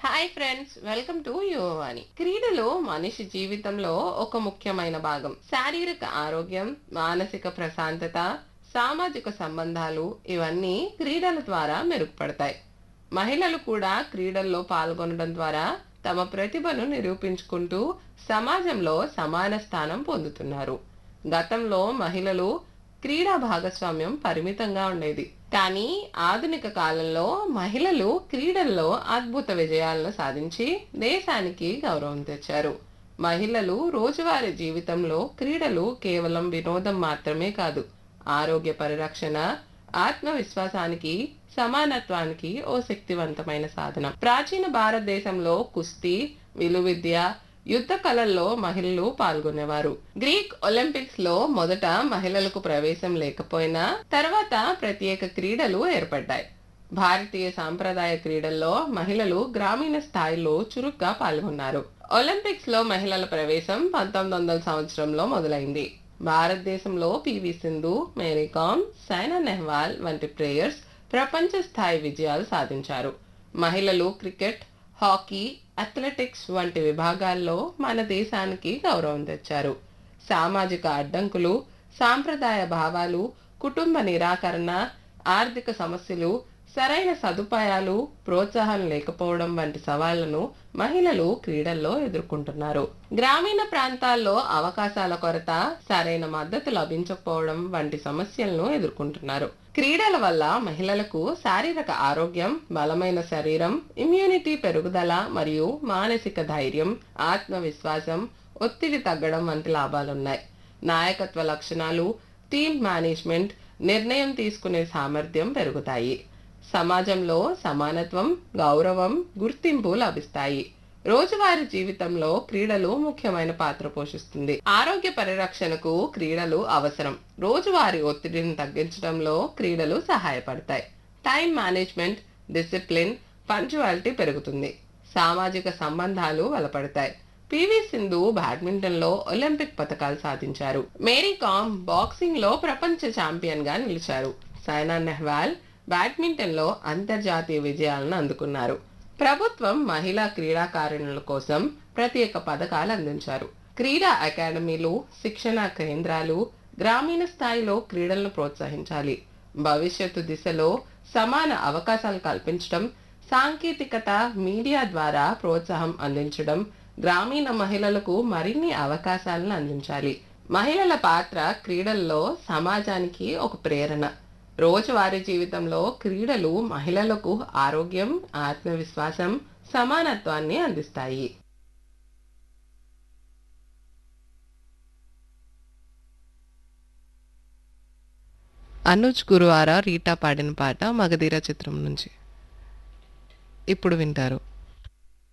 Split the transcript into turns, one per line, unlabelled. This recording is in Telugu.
hi friends welcome to Yuvavani క్రీడలు మనిషి జీవితంలో ఒక ముఖ్యమైన భాగం శారీరక ఆరోగ్యం మానసిక ప్రశాంతత సామాజిక సంబంధాలు ఇవన్నీ క్రీడల ద్వారా మెరుగుపడతాయి మహిళలు కూడా క్రీడల్లో పాల్గొనడం ద్వారా తమ ప్రతిభను నిరూపించుకుంటూ సమాజంలో సమాన స్థానం పొందుతున్నారు గతంలో మహిళలు క్రీడా భాగస్వామ్యం పరిమితంగా ఉండేది కానీ ఆధునిక కాలంలో మహిళలు క్రీడల్లో అద్భుత విజయాలను సాధించి దేశానికి గౌరవం తెచ్చారు మహిళలు రోజువారీ జీవితంలో క్రీడలు కేవలం వినోదం మాత్రమే కాదు ఆరోగ్య పరిరక్షణ ఆత్మవిశ్వాసానికి సమానత్వానికి ఓ శక్తివంతమైన సాధనం ప్రాచీన భారతదేశంలో కుస్తీ విలువిద్య యుద్ధ కళల్లో మహిళలు పాల్గొనేవారు గ్రీక్ ఒలింపిక్స్ లో మొదట మహిళలకు ప్రవేశం లేకపోయినా తర్వాత ప్రత్యేక క్రీడలు ఏర్పడ్డాయి భారతీయ సాంప్రదాయ క్రీడల్లో మహిళలు గ్రామీణ స్థాయిలో చురుగ్గా పాల్గొన్నారు ఒలింపిక్స్ లో మహిళల ప్రవేశం పంతొమ్మిది వందల సంవత్సరంలో మొదలైంది భారతదేశంలో పివి సింధు మేరీకామ్ సైనా నెహ్వాల్ వంటి ప్లేయర్స్ ప్రపంచ స్థాయి విజయాలు సాధించారు మహిళలు క్రికెట్ హాకీ అథ్లెటిక్స్ వంటి విభాగాల్లో మన దేశానికి గౌరవం తెచ్చారు సామాజిక అడ్డంకులు సాంప్రదాయ భావాలు కుటుంబ నిరాకరణ ఆర్థిక సమస్యలు సరైన సదుపాయాలు ప్రోత్సాహం లేకపోవడం వంటి సవాళ్లను మహిళలు క్రీడల్లో ఎదుర్కొంటున్నారు గ్రామీణ ప్రాంతాల్లో అవకాశాల కొరత సరైన మద్దతు లభించకపోవడం వంటి సమస్యలను ఎదుర్కొంటున్నారు క్రీడల వల్ల మహిళలకు శారీరక ఆరోగ్యం బలమైన శరీరం ఇమ్యూనిటీ పెరుగుదల మరియు మానసిక ధైర్యం ఆత్మవిశ్వాసం ఒత్తిడి తగ్గడం వంటి లాభాలున్నాయి నాయకత్వ లక్షణాలు టీమ్ మేనేజ్మెంట్ నిర్ణయం తీసుకునే సామర్థ్యం పెరుగుతాయి సమాజంలో సమానత్వం గౌరవం గుర్తింపు లభిస్తాయి రోజువారీ జీవితంలో క్రీడలు ముఖ్యమైన పాత్ర పోషిస్తుంది ఆరోగ్య పరిరక్షణకు క్రీడలు అవసరం రోజువారీ ఒత్తిడిని తగ్గించడంలో క్రీడలు సహాయపడతాయి టైం మేనేజ్మెంట్ డిసిప్లిన్ పంచువాలిటీ పెరుగుతుంది సామాజిక సంబంధాలు బలపడతాయి పివి సింధు బ్యాడ్మింటన్ లో ఒలింపిక్ పథకాలు సాధించారు మేరీ కామ్ బాక్సింగ్ లో ప్రపంచ ఛాంపియన్ గా నిలిచారు సైనా నెహ్వాల్ బ్యాడ్మింటన్ లో అంతర్జాతీయ విజయాలను అందుకున్నారు ప్రభుత్వం మహిళా క్రీడాకారిణుల కోసం ప్రత్యేక పథకాలు అందించారు క్రీడా అకాడమీలు శిక్షణ కేంద్రాలు గ్రామీణ స్థాయిలో క్రీడలను ప్రోత్సహించాలి భవిష్యత్తు దిశలో సమాన అవకాశాలు కల్పించడం సాంకేతికత మీడియా ద్వారా ప్రోత్సాహం అందించడం గ్రామీణ మహిళలకు మరిన్ని అవకాశాలను అందించాలి మహిళల పాత్ర క్రీడల్లో సమాజానికి ఒక ప్రేరణ రోజువారీ జీవితంలో క్రీడలు మహిళలకు ఆరోగ్యం ఆత్మవిశ్వాసం సమానత్వాన్ని అందిస్తాయి అనుజ్ గురువార రీటా పాడిన పాట మగధీర చిత్రం నుంచి ఇప్పుడు వింటారు